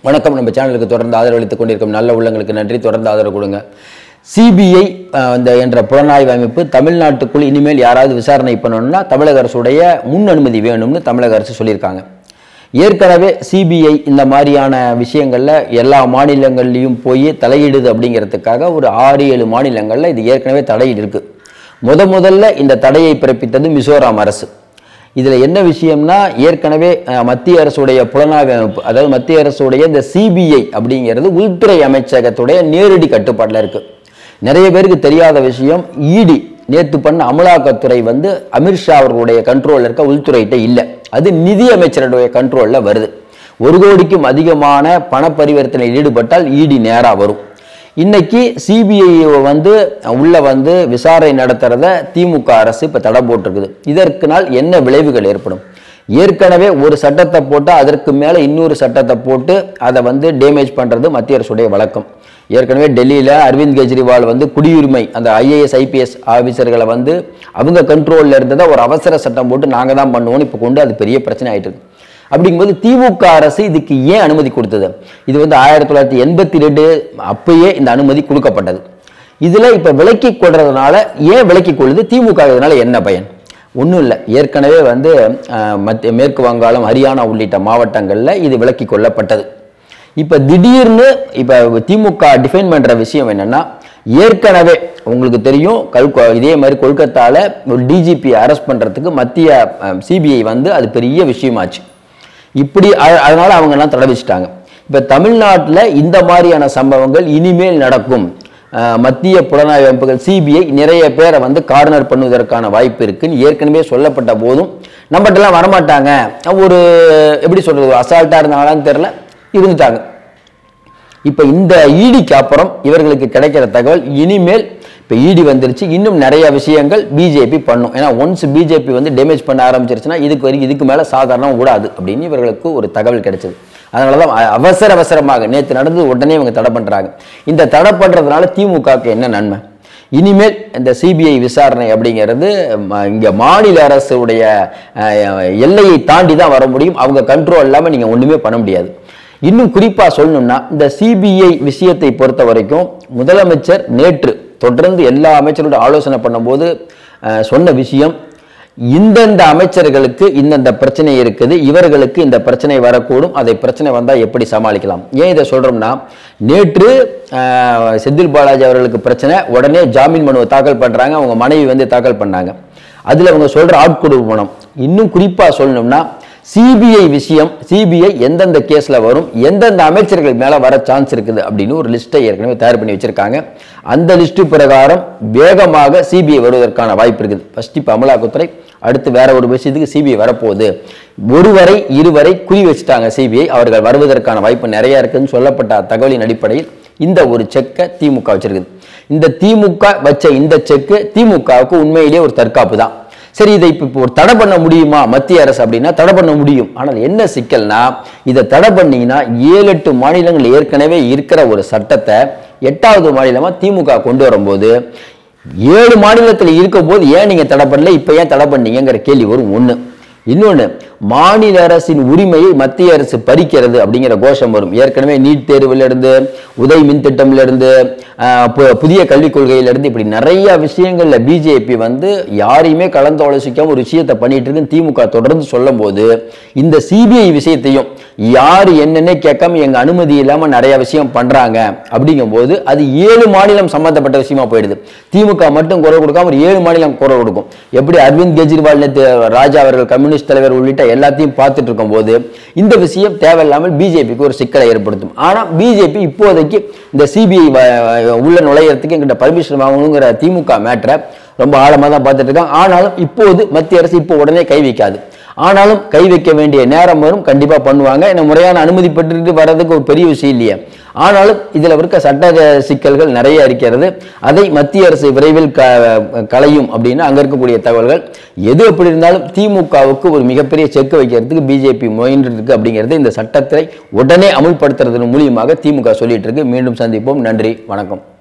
வணக்கம் நம்ம சேனலுக்கு தொடர்ந்து ஆதரவளித்துக் கொண்டிருக்கும் நல்ல உள்ளங்களுக்கு நன்றி தொடர்ந்து ஆதரவு கொடுங்க சிபிஐ இந்த என்ற புலனாய்வு அமைப்பு தமிழ்நாட்டுக்குள் இனிமேல் யாராவது விசாரணை பண்ணணும்னா தமிழக அரசுடைய முன் அனுமதி வேணும்னு தமிழக அரசு சொல்லியிருக்காங்க ஏற்கனவே சிபிஐ இந்த மாதிரியான விஷயங்கள்ல எல்லா மாநிலங்கள்லையும் போய் தலையிடுது அப்படிங்கிறதுக்காக ஒரு ஆறு ஏழு மாநிலங்கள்ல இது ஏற்கனவே தடையிட்டு இருக்கு முத முதல்ல இந்த தடையை பிறப்பித்தது மிசோராம் அரசு இதில் என்ன விஷயம்னா ஏற்கனவே அஹ், மத்திய அரசுடைய புலனாய்வு அமைப்பு அதாவது மத்திய அரசுடைய இந்த சிபிஐ அப்படிங்கிறது உள்துறை அமைச்சகத்துடைய நேரடி கட்டுப்பாட்டில் இருக்கு நிறைய பேருக்கு தெரியாத விஷயம் இடி நேற்று பண்ண அமலாக்கத்துறை வந்து அமித்ஷா அவர்களுடைய கண்ட்ரோலில் இருக்க உள்துறைகிட்ட இல்லை அது நிதி அமைச்சருடைய கண்ட்ரோலில் வருது ஒரு கோடிக்கும் அதிகமான பண பரிவர்த்தனையில் ஈடுபட்டால் இடி நேராக வரும் இன்னைக்கு சிபிஐ வந்து உள்ள வந்து விசாரணை நடத்துறத திமுக அரசு இப்ப தடை போட்டிருக்குது இதற்குனால் என்ன விளைவுகள் ஏற்படும் ஏற்கனவே ஒரு சட்டத்தை போட்டு அதற்கு மேல இன்னொரு சட்டத்தை போட்டு அதை வந்து டேமேஜ் பண்றது மத்திய அரசுடைய வழக்கம் ஏற்கனவே டெல்லியில அரவிந்த் கெஜ்ரிவால் வந்து குடியுரிமை அந்த ஐஏஎஸ் ஐபிஎஸ் ஆபீசர்களை வந்து அவங்க கண்ட்ரோல்ல இருந்ததை ஒரு அவசர சட்டம் போட்டு நாங்க தான் பண்ணுவோம்னு இப்போ கொண்டு அது பெரிய பிரச்சனை ஆயிட்டு இருக்கு அப்படிங்கும்போது திமுக அரசு இதுக்கு ஏன் அனுமதி கொடுத்தது இது வந்து ஆயிரத்தி தொள்ளாயிரத்தி எண்பத்தி ரெண்டு அப்பயே இந்த அனுமதி கொடுக்கப்பட்டது இதுல இப்ப விலக்கி கொள்றதுனால ஏன் விலக்கி கொள்ளுது திமுக இதனால என்ன பயன் ஒன்றும் இல்லை ஏற்கனவே வந்து அஹ், மத்திய மேற்கு வங்காளம் ஹரியானா உள்ளிட்ட மாவட்டங்கள்ல இது விலக்கி கொள்ளப்பட்டது இப்ப திடீர்னு இப்ப திமுக டிஃபைன் பண்ற விஷயம் என்னன்னா ஏற்கனவே உங்களுக்கு தெரியும் கல் இதே மாதிரி கொல்கத்தால ஒரு டிஜிபி அரெஸ்ட் பண்றதுக்கு மத்திய சிபிஐ வந்து அது பெரிய விஷயமாச்சு இப்படி அ- அதனால அவங்க எல்லாம் தடை வச்சுட்டாங்க இப்ப தமிழ்நாட்டுல இந்த மாதிரியான சம்பவங்கள் இனிமேல் நடக்கும் அஹ், மத்திய புலனாய்வு அமைப்புகள் சிபிஐ நிறைய பேரை வந்து கார்னர் பண்ணுவதற்கான வாய்ப்பு இருக்குன்னு ஏற்கனவே சொல்லப்பட்ட போதும் நம்மகிட்டலாம் வரமாட்டாங்க ஒரு எப்படி சொல்றது அசால்ட்டா இருந்தாங்களான்னு தெரியல இருந்துட்டாங்க இப்ப இந்த ஈடிக்கு அப்புறம் இவர்களுக்கு கிடைக்கிற தகவல் இனிமேல் இப்ப ஈடி வந்துருச்சு இன்னும் நிறைய விஷயங்கள் பிஜேபி பண்ணும் ஏன்னா ஒன்ஸ் பிஜேபி வந்து டேமேஜ் பண்ண ஆரம்பிச்சிருச்சுன்னா இதுக்கு வரைக்கும் இதுக்கு மேல சாதாரணம் கூடாது அப்படின்னு இவர்களுக்கு ஒரு தகவல் கிடைச்சது அதனாலதான் அ- அவசர அவசரமாக நேற்று நடந்து உடனே இவங்க தடை பண்றாங்க இந்த தடை பண்றதுனால திமுகவுக்கு என்ன நன்மை இனிமேல் இந்த சிபிஐ விசாரணை அப்படிங்கிறது ம- இங்க மாநில அரசுடைய அஹ், எல்லையை தாண்டி தான் வர முடியும் அவங்க கண்ட்ரோல் இல்லாம நீங்க ஒண்ணுமே பண்ண முடியாது இன்னும் குறிப்பா சொல்லணும்னா இந்த சிபிஐ விஷயத்தை பொறுத்த வரைக்கும் முதலமைச்சர் நேற்று தொடர்ந்து எல்லா அமைச்சரோட ஆலோசனை பண்ணும்போது அஹ், சொன்ன விஷயம் இந்தந்த அமைச்சர்களுக்கு இந்தந்த பிரச்சனை இருக்குது இவர்களுக்கு இந்த பிரச்சனை வரக்கூடும் அதை பிரச்சனை வந்தா எப்படி சமாளிக்கலாம் ஏன் இதை சொல்றோம்னா நேற்று அஹ், செந்தில் பாலாஜி அவர்களுக்கு பிரச்சனை உடனே ஜாமீன் மனுவை தாக்கல் பண்றாங்க அவங்க மனைவி வந்து தாக்கல் பண்ணாங்க அதுல அவங்க சொல்ற ஆட்கொடுப்பணம் இன்னும் குறிப்பா சொல்லணும்னா சிபிஐ விஷயம் சிபிஐ எந்தெந்த கேஸ்ல வரும் எந்தெந்த அமைச்சர்கள் மேல வர சான்ஸ் இருக்குது அப்படின்னு ஒரு லிஸ்ட்டை ஏற்கனவே தயார் பண்ணி வச்சிருக்காங்க அந்த லிஸ்ட் பிரகாரம் வேகமாக சிபிஐ வருவதற்கான வாய்ப்பு இருக்குது ஃபர்ஸ்ட் இப்போ அமலாக்கத்துறை அடுத்து வேற ஒரு விஷயத்துக்கு சிபிஐ வரப்போகுது ஒருவரை இருவரை குறி வச்சுட்டாங்க சிபிஐ அவர்கள் வருவதற்கான வாய்ப்பு நிறைய இருக்குன்னு சொல்லப்பட்ட தகவலின் அடிப்படையில் இந்த ஒரு செக்கை திமுக வச்சிருக்குது இந்த திமுக வச்ச இந்த செக்கு திமுகவுக்கு உண்மையிலேயே ஒரு தற்காப்பு தான் சரி இதை இப்போ இப்போ ஒரு தடை பண்ண முடியுமா மத்திய அரசு அப்படின்னா தடை பண்ண முடியும் ஆனால் என்ன சிக்கல்னா இதை தடை பண்ணீங்கன்னா ஏழு எட்டு மாநிலங்கள் ஏற்கனவே இருக்கிற ஒரு சட்டத்தை எட்டாவது மாநிலமா திமுக கொண்டு வரும்போது ஏழு மாநிலத்தில் இருக்கும்போது ஏன் நீங்க தடை பண்ணல இப்போ ஏன் தடை பண்ணீங்கங்கிற கேள்வி வரும் ஒண்ணு இன்னொன்னு மாநில அரசின் உரிமையை மத்திய அரசு பறிக்கிறது அப்படிங்கிற கோஷம் வரும் ஏற்கனவே நீட் தேர்வுல இருந்து உதய் மின் திட்டம்ல இருந்து ஆஹ், பு- புதிய கல்விக் கொள்கையில இருந்து இப்படி நிறைய விஷயங்கள்ல பிஜேபி வந்து யாரையுமே கலந்து ஆலோசிக்காம ஒரு விஷயத்தை பண்ணிட்டு இருக்குன்னு திமுக தொடர்ந்து சொல்லும் போது இந்த சிபிஐ விஷயத்தையும் யாரு என்னன்னே கேட்காம எங்க அனுமதி இல்லாம நிறைய விஷயம் பண்றாங்க அப்படிங்கும்போது அது ஏழு மாநிலம் சம்பந்தப்பட்ட விஷயமா போயிடுது திமுக மட்டும் குரல் கொடுக்காம ஒரு ஏழு மாநிலம் குரல் கொடுக்கும் எப்படி அரவிந்த் கெஜ்ரிவால் நேத்து ராஜா அவர்கள் கம்யூனிஸ்ட் தலைவர் உள்ளிட்ட எல்லாத்தையும் பார்த்துட்டு இருக்கும்போது இந்த விஷயம் தேவையில்லாமல் பிஜேபிக்கு ஒரு சிக்கலை ஏற்படுத்தும் ஆனா பிஜேபி இப்போதைக்கு இந்த சிபிஐ உள்ள நுழையறதுக்கு எங்கிட்ட பர்மிஷன் வாங்கணுங்கிற திமுக மேட்டரை ரொம்ப ஆழமா தான் பார்த்துட்டு இருக்காங்க ஆனாலும் இப்போது மத்திய அரசு இப்போ உடனே கை வைக்காது ஆனாலும் கை வைக்க வேண்டிய நேரம் வரும் கண்டிப்பா பண்ணுவாங்க ஏன்னா முறையான அனுமதி பெற்றுட்டு வர்றதுக்கு ஒரு பெரிய விஷயம் இல்லையே ஆனாலும் இதுல இருக்க சட்ட சிக்கல்கள் நிறைய இருக்கிறது அதை மத்திய அரசு விரைவில் க- களையும் அப்படின்னு அங்க இருக்கக்கூடிய தகவல்கள் எது எப்படி இருந்தாலும் திமுகவுக்கு ஒரு மிகப்பெரிய செக் வைக்கிறதுக்கு பிஜேபி முயன்று இருக்கு அப்படிங்கிறது இந்த சட்டத்தை உடனே அமுல்படுத்துறதன் மூலியமாக திமுக சொல்லிட்டு இருக்கு மீண்டும் சந்திப்போம் நன்றி வணக்கம்